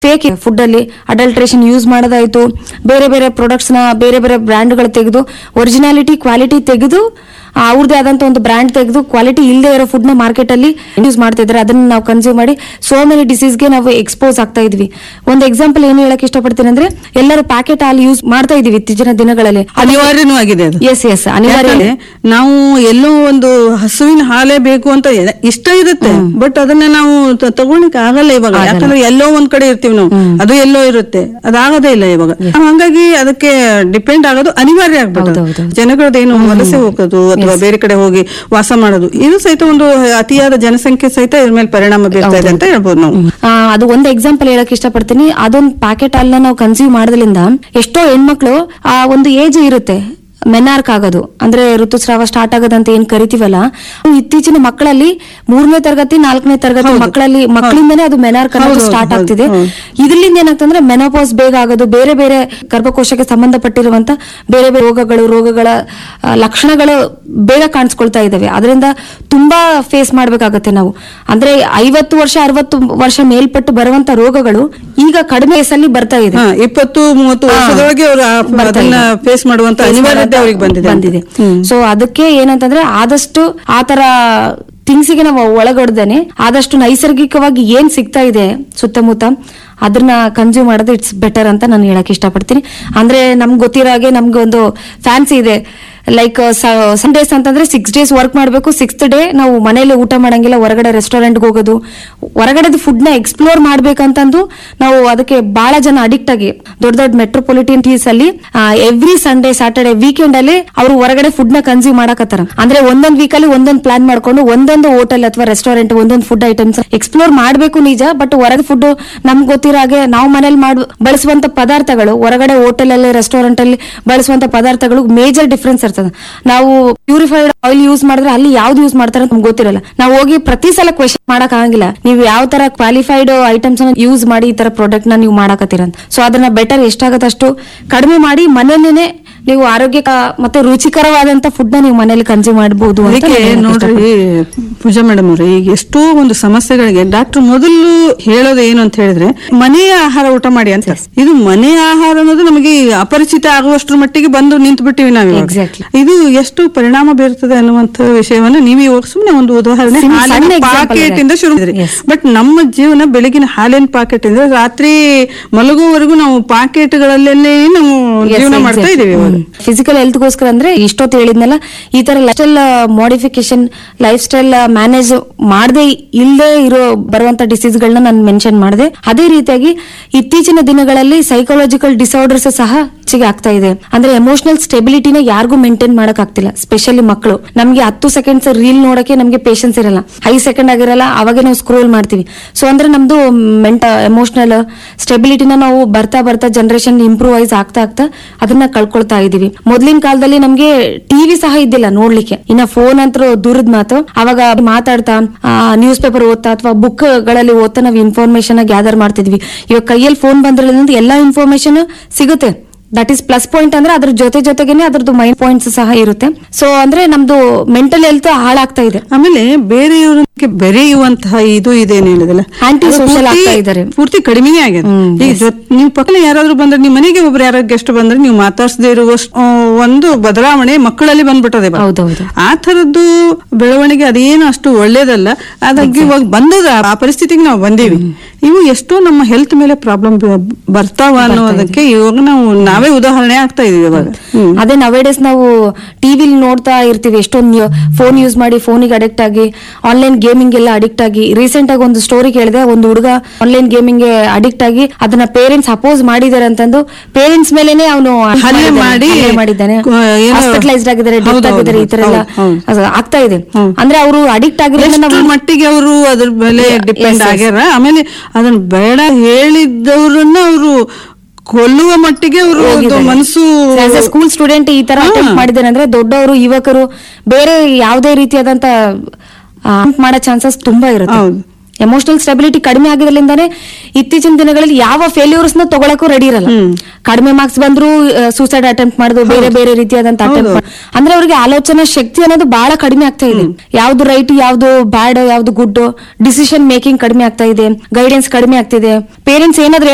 Fake food ಅಲ್ಲಿ adulteration use ಮಾಡೋದಾಯ್ತು ಬೇರೆ ಬೇರೆ ಪ್ರಾಡಕ್ಟ್ಸ್ ನ ಬೇರೆ ಬೇರೆ ಬ್ರ್ಯಾಂಡ್ಗಳು ತೆಗೆದು ಒರಿಜಿನಾಲಿಟಿ ಕ್ವಾಲಿಟಿ ತೆಗೆದು ಆ, ಅವ್ರದ್ದೇ ಆದಂತ ಒಂದು ಬ್ರ್ಯಾಂಡ್ ತೆಗೆದು ಕ್ವಾಲಿಟಿ ಇಲ್ಲದೆ ಇರೋ ಫುಡ್ ನ ಮಾರ್ಕೆಟ್ ಅಲ್ಲಿ ಯೂಸ್ ಮಾಡ್ತಾ ಇದ್ದಾರೆ ಅದನ್ನ ನಾವು ಕನ್ಸ್ಯೂಮ್ ಮಾಡಿ ಸೋ ಮೆನಿ ಡಿಸೀಸ್ಗೆ ನಾವು ಎಕ್ಸ್ಪೋಸ್ ಆಗ್ತಾ ಇದ್ವಿ ಒಂದು ಎಕ್ಸಾಂಪಲ್ ಏನು ಹೇಳಕ್ ಇಷ್ಟಪಡ್ತೀನಿ ಅಂದ್ರೆ ಎಲ್ಲರೂ ಪ್ಯಾಕೆಟ್ ಹಾಲು ಯೂಸ್ ಮಾಡ್ತಾ ಇದೀವಿ ಇತ್ತೀಚಿನ ದಿನಗಳಲ್ಲಿ ಅನಿವಾರ್ಯನೂ ಆಗಿದೆ ಅದು ಎಸ್ ಎಸ್ ಅನಿವಾರ್ಯ ಯಾಕಂದ್ರೆ ನಾವು ಎಲ್ಲೋ ಒಂದು ಹಸುವಿನ ಹಾಲೇ ಬೇಕು ಅಂತ ಎ- ಇಷ್ಟ ಇರುತ್ತೆ ಬಟ್ ಅದನ್ನ ನಾವು ತ- ತಗೊಳ್ಳಿಕ್ಕೆ ಆಗಲ್ಲ ಇವಾಗ ಯಾಕಂದ್ರೆ ಎಲ್ಲೋ ಒಂದ್ ಕಡೆ ಇರ್ತೀವಿ ನಾವು ಅದು ಎಲ್ಲೋ ಇರುತ್ತೆ ಅದಾಗದೇ ಇಲ್ಲ ಇವಾಗ ಹಂಗಾಗಿ ಅದಕ್ಕೆ ಡಿಪೆಂಡ್ ಆಗೋದು ಅನಿವಾರ್ಯ ಆಗ್ಬಿಟ್ಟು ಹೌದೌದು. ಜನಗಳದ್ದೇನು ವಲಸೆ ಹೋಗೋದು ಅಥವಾ ಬೇರೆ ಕಡೆ ಹೋಗಿ ವಾಸ ಮಾಡೋದು ಇದು ಸಹಿತ ಒಂದು ಅತಿಯಾದ ಜನಸಂಖ್ಯೆ ಸಹಿತ ಇದ್ರ ಮೇಲೆ ಪರಿಣಾಮ ಬೀರ್ತಾ ಇದೆ ಅಂತ ಹೇಳ್ಬೋದು ನಾವು ಆ, ಅದು ಒಂದು ಎಕ್ಸಾಂಪಲ್ ಹೇಳಕ್ ಇಷ್ಟಪಡ್ತೀನಿ ಅದೊಂದು ಪ್ಯಾಕೆಟ್ ಹಾಲನ್ನ ನಾವು ಕನ್ಸ್ಯೂಮ್ ಮಾಡೋದ್ರಿಂದ ಎಷ್ಟೋ ಹೆಣ್ಮಕ್ಳು ಆ ಒಂದು ಏಜ್ ಇರುತ್ತೆ ಮೆನಾರ್ಕ್ ಆಗೋದು ಅಂದ್ರೆ ಋತುಸ್ರಾವ ಸ್ಟಾರ್ಟ್ ಆಗೋದಂತ ಏನ್ ಕರಿತೀವಲ್ಲ ಅವು ಇತ್ತೀಚಿನ ಮಕ್ಕಳಲ್ಲಿ ಮೂರನೇ ತರಗತಿ ನಾಲ್ಕನೇ ತರಗತಿ ಮಕ್ಕಳಲ್ಲಿ ಮಕ್ಕಳಿಂದನೇ ಅದು ಮೆನಾರ್ಕ್ ಅನ್ನೋದು ಹೌದು, ಸ್ಟಾರ್ಟ್ ಹೌದು, ಆಗ್ತಿದೆ ಹೌದು. ಇದರಿಂದ ಏನಾಗ್ತಂದ್ರೆ ಮೆನೋಪಾಸ್ ಬೇಗ ಆಗೋದು ಬೇರೆ ಬೇರೆ ಗರ್ಭಕೋಶಕ್ಕೆ ಸಂಬಂಧಪಟ್ಟಿರುವಂತ ಬೇರೆ ಬೇರೆ ರೋಗಗಳು ರೋಗಗಳ ಆ, ಲಕ್ಷಣಗಳು ಬೇಗ ಕಾಣಿಸ್ಕೊಳ್ತಾ ಇದಾವೆ ಅದರಿಂದ ತುಂಬಾ ಫೇಸ್ ಮಾಡ್ಬೇಕಾಗತ್ತೆ ನಾವು ಅಂದ್ರೆ ಐವತ್ತು ವರ್ಷ ಅರವತ್ತು ವರ್ಷ ಮೇಲ್ಪಟ್ಟು ಬರುವಂತ ರೋಗಗಳು ಈಗ ಕಡಿಮೆ ವಯಸ್ಸಲ್ಲಿ ಬರ್ತಾ ಇದೆ ಹಾ, ಇಪ್ಪತ್ತು ಮೂವತ್ತು ವರ್ಷದೊಳಗೆ ಅವರು ಬರ್ತಾ ಅದನ್ನ ಇದೆ. ಫೇಸ್ ಮಾಡುವಂತ Face ಅನಿವಾರ್ಯತೆ ಮಾಡೋದು ಅವ್ರಿಗೆ ಬಂದಿದೆ ಅಂತ. ಬಂದಿದೆ ಹ್ಮ್. ಸೊ ಅದಕ್ಕೆ ಏನಂತಂದ್ರೆ ಆದಷ್ಟು ಆತರ ಥಿಂಗ್ಸಿಗೆ ನಾವು ಒಳಗೊಡ್ದೇನೆ ಆದಷ್ಟು ನೈಸರ್ಗಿಕವಾಗಿ ಏನ್ ಸಿಗ್ತಾ ಇದೆ ಸುತ್ತಮುತ್ತ ಅದನ್ನ ಕನ್ಸ್ಯೂಮ್ ಮಾಡೋದು ಇಟ್ಸ್ ಬೆಟರ್ ಅಂತ ನಾನು ಹೇಳಕ್ ಇಷ್ಟಪಡ್ತೀನಿ ಅಂದ್ರೆ ನಮ್ಗೆ ಗೊತ್ತಿರೋ ಹಾಗೆ ನಮ್ಗೆ ಒಂದು ಫ್ಯಾನ್ಸಿ ಇದೆ ಲೈಕ್ ಸಂಡೇಸ್ ಅಂತಂದ್ರೆ ಸಿಕ್ಸ್ ಡೇಸ್ ವರ್ಕ್ ಮಾಡಬೇಕು ಸಿಕ್ಸ್ತ್ ಡೇ ನಾವು ಮನೇಲಿ ಊಟ ಮಾಡಂಗಿಲ್ಲ ಹೊರಗಡೆ ರೆಸ್ಟೋರೆಂಟ್ಗೆ ಹೋಗೋದು ಹೊರಗಡೆ ಫುಡ್ ನ ಎಕ್ಸ್ಪ್ಲೋರ್ ಮಾಡ್ಬೇಕಂತಂದು ನಾವು ಅದಕ್ಕೆ ಬಹಳ ಜನ ಅಡಿಕ್ಟ್ ಆಗಿ ದೊಡ್ಡ ದೊಡ್ಡ ಮೆಟ್ರೋಪಾಲಿಟನ್ ಟೀಸ್ ಅಲ್ಲಿ ಎವ್ರಿ ಸಂಡೇ ಸ್ಯಾಟರ್ಡೆ ವೀಕೆಂಡ್ ಅಲ್ಲಿ ಅವರು ಹೊರಗಡೆ ಫುಡ್ ನ ಕನ್ಸ್ಯೂಮ್ ಮಾಡಕತ್ತಾರ ಅಂದ್ರೆ ಒಂದೊಂದ್ ವೀಕ್ ಅಲ್ಲಿ ಒಂದೊಂದ್ ಪ್ಲಾನ್ ಮಾಡ್ಕೊಂಡು ಒಂದೊಂದು ಹೋಟೆಲ್ ಅಥವಾ ರೆಸ್ಟೋರೆಂಟ್ ಒಂದೊಂದು ಫುಡ್ ಐಟಮ್ಸ್ ಎಕ್ಸ್ಪ್ಲೋರ್ ಮಾಡ್ಬೇಕು ನಿಜ ಬಟ್ ಹೊರಗೆ ಫುಡ್ ನಮ್ಗೆ ಗೊತ್ತಿರೋ ಹಾಗೆ ನಾವು ಮನೇಲಿ ಮಾಡ್ ಬಳಸುವಂತ ಪದಾರ್ಥಗಳು ಹೊರಗಡೆ ಹೋಟೆಲ್ ಅಲ್ಲಿ ರೆಸ್ಟೋರೆಂಟ್ ಅಲ್ಲಿ ಬಳಸುವಂತ ಪದಾರ್ಥಗಳು ಮೇಜರ್ ಡಿಫ್ರೆನ್ಸ್ ಇರ್ತದೆ ನಾವು ಪ್ಯೂರಿಫೈಡ್ ಆಯಿಲ್ ಯೂಸ್ ಮಾಡಿದ್ರೆ ಅಲ್ಲಿ ಯಾವ್ದು ಯೂಸ್ ಮಾಡ್ತಾರೆ ಅಂತ ನಮ್ಗೆ ಗೊತ್ತಿರಲ್ಲ ನಾವು ಹೋಗಿ ಪ್ರತಿ ಸಲ ಕ್ವೆಶನ್ ಮಾಡಕ್ ಆಗಂಗಿಲ್ಲ ನೀವು ಯಾವ ತರ ಕ್ವಾಲಿಫೈಡ್ ಐಟಮ್ಸ್ ಯೂಸ್ ಮಾಡಿ ಈ ತರ ಪ್ರಾಡಕ್ಟ್ ನ ನೀವು ಮಾಡಕತ್ತೀರ ಅಂತ ಸೊ ಅದನ್ನ ಬೆಟರ್ ಎಷ್ಟಾಗತ್ತೆ ಅಷ್ಟು ಕಡಿಮೆ ಮಾಡಿ ಮನೆಯಲ್ಲೇನೆ ನೀವು ಆರೋಗ್ಯ ಮತ್ತೆ ರುಚಿಕರವಾದಂತ ಫುಡ್ ನ ನೀವು ಮನೇಲಿ ಕನ್ಸ್ಯೂಮ್ ಮಾಡಬಹುದು ಅಂತ ಅದಕ್ಕೆ ನಾನು ಹೇಳಕ್ ನೋಡ್ರಿ ಪೂಜಾ ಮೇಡಮ್ ಅವ್ರೆ ಈಗ ಎಷ್ಟೋ ಒಂದು ಸಮಸ್ಯೆಗಳಿಗೆ ಡಾಕ್ಟರ್ ಮೊದಲು ಹೇಳೋದು ಏನು ಅಂತ ಹೇಳಿದ್ರೆ ಮನೆಯ ಆಹಾರ ಊಟ ಮಾಡಿ ಅಂತ ಇದು ಮನೆಯ ಆಹಾರ ಅನ್ನೋದು ನಮಗೆ ಅಪರಿಚಿತ ಆಗುವಷ್ಟರ ಮಟ್ಟಿಗೆ ಬಂದು ನಿಂತು ಬಿಟ್ಟಿವಿ ನಾವು ಇವಾಗ. Exactly. ಇದು ಎಷ್ಟು ಪರಿಣಾಮ ಬೀರ್ತದೆ ಅನ್ನುವಂತ ವಿಷಯವನ್ನ ನೀವು ಇವಾಗ ಸುಮ್ಮನೆ ಒಂದು ಉದಾಹರಣೆ ಸಣ್ಣ- ಹಾಲಿನ ಸಣ್ಣ example ಪಾಕೆಟ್ ಇದೆ. ಇಂದ ಶುರು Yes. ಬಟ್ ನಮ್ಮ ಜೀವನ ಬೆಳಗಿನ ಹಾಲಿನ ಪಾಕೆಟ್ ಇಂದ ರಾತ್ರಿ ಮಲಗುವವರೆಗೂ ನಾವು ಪಾಕೆಟ್ಗಳಲ್ಲೇ ನಾವು ಜೀವನ ಮಾಡ್ತಾ ಇದೀವಿ ಇವಾಗ ಫಿಸಿಕಲ್ ಹೆಲ್ತ್ಗೋಸ್ಕರ ಅಂದ್ರೆ ಇಷ್ಟೊತ್ತು ಹೇಳಿದ್ನಲ್ಲ ಈ ತರ lifestyle modification lifestyle manage ಮಾಡದೆ ಇಲ್ಲದೆ ಇರೋ ಬರುವಂತ ಡಿಸೀಸ್ಗಳನ್ನ ನಾನು ಮೆನ್ಷನ್ ಮಾಡಿದೆ ಅದೇ ರೀತಿಯಾಗಿ ಇತ್ತೀಚಿನ ದಿನಗಳಲ್ಲಿ ಸೈಕಾಲಜಿಕಲ್ ಡಿಸಾರ್ಡರ್ಸ್ ಸಹ ಹೆಚ್ಚಿಗೆ ಆಗ್ತಾ ಇದೆ ಅಂದ್ರೆ ಎಮೋಷನಲ್ ಸ್ಟೆಬಿಲಿಟಿನ ಯಾರಿಗೂ ಮೇಂಟೈನ್ ಮಾಡಕ್ ಆಗ್ತಿಲ್ಲ ಸ್ಪೆಷಲಿ ಮಕ್ಕಳು ನಮ್ಗೆ ಹತ್ತು ಸೆಕೆಂಡ್ಸ್ ರೀಲ್ ನೋಡಕ್ಕೆ ನಮ್ಗೆ ಪೇಷನ್ಸ್ ಇರಲ್ಲ ಐದು ಸೆಕೆಂಡ್ ಆಗಿರಲ್ಲ ಅವಾಗೆ ನಾವು ಸ್ಕ್ರೋಲ್ ಮಾಡ್ತೀವಿ ಸೊ ಅಂದ್ರೆ ನಮ್ದು ಮೆಂಟ ಎಮೋಷನಲ್ ಸ್ಟೆಬಿಲಿಟಿನ ನಾವು ಬರ್ತಾ ಬರ್ತಾ ಜನರೇಷನ್ ಇಂಪ್ರೂವ್ ವೈಸ್ ಆಗ್ತಾ ಆಗ್ತಾ ಅದನ್ನ ಕಳ್ಕೊಳ್ತಾ ಇದೀವಿ ಮೊದ್ಲಿನ ಕಾಲದಲ್ಲಿ ನಮ್ಗೆ ಟಿವಿ ಸಹ ಇದ್ದಿಲ್ಲ ನೋಡ್ಲಿಕ್ಕೆ ಇನ್ನ ಫೋನ್ ಅಂತೂ ದೂರದ ಮಾತು ಅವಾಗ ಮಾತಾಡ್ತಾ ನ್ಯೂಸ್ ಪೇಪರ್ ಓದ್ತಾ ಅಥವಾ ಬುಕ್ ಗಳಲ್ಲಿ ಓದ್ತಾ ನಾವು ಇನ್ಫಾರ್ಮೇಶನ್ ಗ್ಯಾದರ್ ಮಾಡ್ತಿದ್ವಿ ಇವಾಗ ಕೈಯಲ್ಲಿ ಫೋನ್ ಬಂದ್ರಿಂದ ಎಲ್ಲಾ ಇನ್ಫಾರ್ಮೇಶನ್ ಸಿಗುತ್ತೆ ದಟ್ ಈಸ್ ಪ್ಲಸ್ ಪಾಯಿಂಟ್ ಅಂದ್ರೆ ಅದ್ರ ಜೊತೆ ಜೊತೆಗೇನೆ ಅದ್ರದ್ದು ಮೈನ್ ಪಾಯಿಂಟ್ಸ್ ಸಹ ಇರುತ್ತೆ ಸೊ ಅಂದ್ರೆ ನಮ್ದು ಮೆಂಟಲ್ ಹೆಲ್ತ್ ಹಾಳಾಗ್ತಾ ಇದೆ ಆಮೇಲೆ ಬೇರೆಯವರಿಗೆ ಬೆರೆಯುವಂತಹ ಇದು ಇದೇನು ಹೇಳಿದಲ್ಲ Anti ಅದು social ಪೂರ್ತಿ- ಆಗ್ತಾ ಇದ್ದಾರೆ. ಪೂರ್ತಿ ಕಡಿಮೆನೇ ಆಗಿದೆ ಹ್ಮ್, ಈಗ ಜೊತ್- ನೀವು ಪಕ್ಕದಲ್ಲಿ ಯಾರಾದ್ರೂ ಬಂದ್ರೆ ನಿಮ್ಮ ಮನೆಗೆ ಒಬ್ರು ಯಾರೋ ಗೆಸ್ಟ್ ಬಂದ್ರೆ ನೀವು ಮಾತಾಡ್ಸದೇ ಇರುವಷ್ಟು ಆ, ಒಂದು ಬದಲಾವಣೆ ಮಕ್ಕಳಲ್ಲಿ ಬಂದ್ಬಿಟ್ಟದೆ ಇವಾಗ. ಹೌದೌದು. ಆ ತರದ್ದು ಬೆಳವಣಿಗೆ ಅದೇನು ಅಷ್ಟು ಒಳ್ಳೇದಲ್ಲ ಅದಾಗಿ ಇವಾಗ ಬಂದದ ಆ ಪರಿಸ್ಥಿತಿಗೆ ನಾವು ಬಂದೀವಿ ಇವು ಎಷ್ಟೋ ನಮ್ಮ ಹೆಲ್ತ್ ಮೇಲೆ ಪ್ರಾಬ್ಲಮ್ ಬರ್ತಾವ ಅನ್ನೋದಕ್ಕೆ ಇವಾಗ ನಾವು ನಾವೇ ಉದಾಹರಣೆ ಆಗ್ತಾ ಇದೀವಿ ಇವಾಗ ಹ್ಮ್. ಅದೇ ನವೇಡೇಸ್ ನಾವು ಟಿವಿಲಿ ನೋಡ್ತಾ ಇರ್ತೀವಿ ಎಷ್ಟೊಂದು ಫೋನ್ ಯೂಸ್ ಮಾಡಿ ಫೋನಿಗೆ ಅಡಿಕ್ಟ್ ಆಗಿ ಆನ್ಲೈನ್ ಗೇಮಿಂಗ್ ಎಲ್ಲ ಅಡಿಕ್ಟ್ ಆಗಿ ರೀಸೆಂಟ್ ಆಗಿ ಒಂದು ಸ್ಟೋರಿ ಕೇಳಿದೆ ಒಂದು ಹುಡುಗ ಆನ್ಲೈನ್ ಗೇಮಿಂಗ್ ಗೆ ಅಡಿಕ್ಟ್ ಆಗಿ ಅದನ್ನ ಪೇರೆಂಟ್ಸ್ ಅಪೋಸ್ ಮಾಡಿದ್ದಾರೆ ಅಂತಂದು ಪೇರೆಂಟ್ಸ್ ಮೇಲೇನೆ ಅವನು ಹಲ್ಲೆ ಮಾಡಿ, ಮಾಡಿದ್ದಾನೆ ಆ, ಏನೋ- ಹಾಸ್ಪಿಟಲೈಸ್ಡ್ ಆಗಿದ್ದಾರೆ ಡೆತ್ ಹೌದು, ಆಗಿದ್ದಾರೆ ಈ ತರ ಎಲ್ಲ ಹೌದು, ಹೌದು. ಅದು ಆಗ್ತಾ ಇದೆ ಹ್ಮ್. ಅಂದ್ರೆ ಅವರು ಅಡಿಕ್ಟ್ ಆಗಿರೋದ್ರಿಂದ ಎಷ್ಟು ನಾವು ಮಟ್ಟಿಗೆ ಅವರು ಅದ್ರ ಮೇಲೆ Yeah, ಡಿಪೆಂಡ್ yes, yes. ಆಗ್ಯಾರ ಆಮೇಲೆ ಅದನ್ನ ಬೇಡ ಹೇಳಿದವ್ರನ್ನ ಅವರು ಕೊಲ್ಲುವ ಮಟ್ಟಿಗೆ ಅವರು ಮನಸ್ಸು ಸ್ಕೂಲ್ ಸ್ಟೂಡೆಂಟ್ ಈ ತರ ಹಾ. ಅಟೆಂಪ್ಟ್ ಮಾಡಿದ್ದಾರೆ ಅಂದ್ರೆ ದೊಡ್ಡವರು ಯುವಕರು ಬೇರೆ ಯಾವುದೇ ರೀತಿಯಾದಂತ attempt ಮಾಡೋ ಚಾನ್ಸಸ್ ತುಂಬಾ ಇರುತ್ತೆ ಹೌದು. ಎಮೋಷನಲ್ ಸ್ಟೆಬಿಲಿಟಿ ಕಡಿಮೆ ಆಗಿದ್ರಿಂದಾನೇ ಇತ್ತೀಚಿನ ದಿನಗಳಲ್ಲಿ ಯಾವ ಫೇಲ್ಯೂರ್ಸ್ ನ ತಗೊಳಕ್ಕೂ ರೆಡಿ ಇರಲ್ಲ ಕಡಿಮೆ ಮಾರ್ಕ್ಸ್ ಬಂದ್ರು ಸೂಸೈಡ್ ಅಟೆಂಪ್ಟ್ ಮಾಡುದು ಬೇರೆ ಬೇರೆ ರೀತಿಯಾದಂತ ಅಟೆಂಪ್ಟ್ ಅಂದ್ರೆ ಅವ್ರಿಗೆ ಆಲೋಚನಾ ಶಕ್ತಿ ಅನ್ನೋದು ಬಹಳ ಕಡಿಮೆ ಆಗ್ತಾ ಇದೆ ಯಾವ್ದು ರೈಟ್ ಯಾವ್ದು ಬ್ಯಾಡ್ ಯಾವ್ದು ಗುಡ್ ಡಿಸಿಷನ್ ಮೇಕಿಂಗ್ ಕಡಿಮೆ ಆಗ್ತಾ ಇದೆ ಗೈಡೆನ್ಸ್ ಕಡಿಮೆ ಆಗ್ತಿದೆ ಪೇರೆಂಟ್ಸ್ ಏನಾದ್ರು